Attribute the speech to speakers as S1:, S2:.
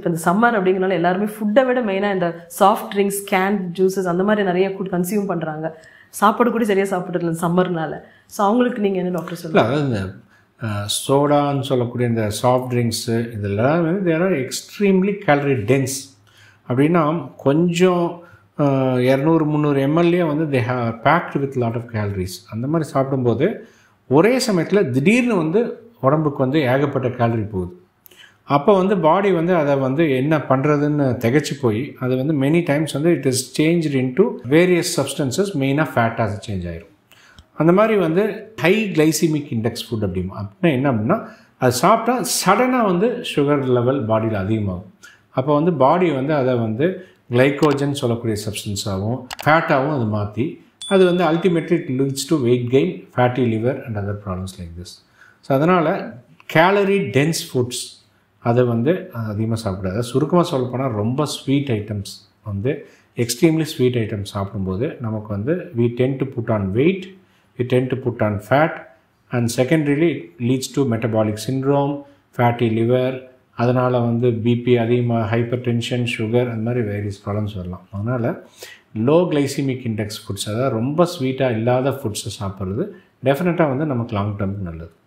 S1: இப்போ இந்த சம்மர் அப்படிங்கிறனால எல்லாருமே ஃபுட்டை விட மெயினாக இந்த சாஃப்ட் ட்ரிங்க்ஸ் கேன் ஜூஸஸ் அந்த மாதிரி நிறைய கன்சியூம் பண்ணுறாங்க சாப்பாடு கூட சரியாக சாப்பிட்றதில்ல சம்மர்னால ஸோ அவங்களுக்கு நீங்கள் என்ன டாக்டர்
S2: இல்லை
S1: சொல்லுங்கள்
S2: அதாவது இந்த சோடான்னு சொல்லக்கூடிய இந்த சாஃப்ட் ட்ரிங்க்ஸு இதெல்லாம் வந்து there are extremely calorie dense அப்படின்னா கொஞ்சம் இரநூறு முந்நூறு எம்எல்ஏ வந்து they have packed with lot of calories அந்த மாதிரி சாப்பிடும்போது ஒரே சமயத்தில் திடீர்னு வந்து உடம்புக்கு வந்து ஏகப்பட்ட கேலரி போகுது அப்போ வந்து பாடி வந்து அதை வந்து என்ன பண்ணுறதுன்னு திகைச்சு போய் அது வந்து மெனி டைம்ஸ் வந்து it is change into various substances மெயினாக ஃபேட்டாக அது சேஞ்ச் ஆயிரும் அந்த மாதிரி வந்து ஹை கிளைசிமிக் இண்டெக்ஸ் ஃபுட் அப்படிமா அப்படின்னா என்ன அப்படின்னா அது சாப்பிட்டா சடனாக வந்து சுகர் லெவல் பாடியில் அதிகமாகும் அப்போ வந்து பாடி வந்து அதை வந்து கிளைக்கோஜன் சொல்லக்கூடிய சப்ஸ்டன்ஸாகவும் ஃபேட்டாகவும் அது மாற்றி அது வந்து ultimately it leads to weight gain fatty liver and other problems like this so அதனால் கேலரி டென்ஸ் ஃபுட்ஸ் அதை வந்து அதிகமாக சாப்பிடாது சுருக்கமாக சொல்லப்போனால் ரொம்ப ஸ்வீட் ஐட்டம்ஸ் வந்து எக்ஸ்ட்ரீம்லி ஸ்வீட் ஐட்டம்ஸ் சாப்பிடும்போது நமக்கு வந்து we tend to put on weight we tend to put on fat and secondarily leads to metabolic syndrome fatty liver அதனால் வந்து பிபி அதிகமாக ஹைப்பர் டென்ஷன் சுகர் அந்த மாதிரி வேரியஸ் ப்ராப்ளம்ஸ் வரலாம் அதனால் லோ கிளைசிமிக் இண்டெக்ஸ் ஃபுட்ஸ் அதாவது ரொம்ப ஸ்வீட்டாக இல்லாத ஃபுட்ஸை சாப்பிட்றது டெஃபினட்டாக வந்து நமக்கு லாங் டர்முக்கு நல்லது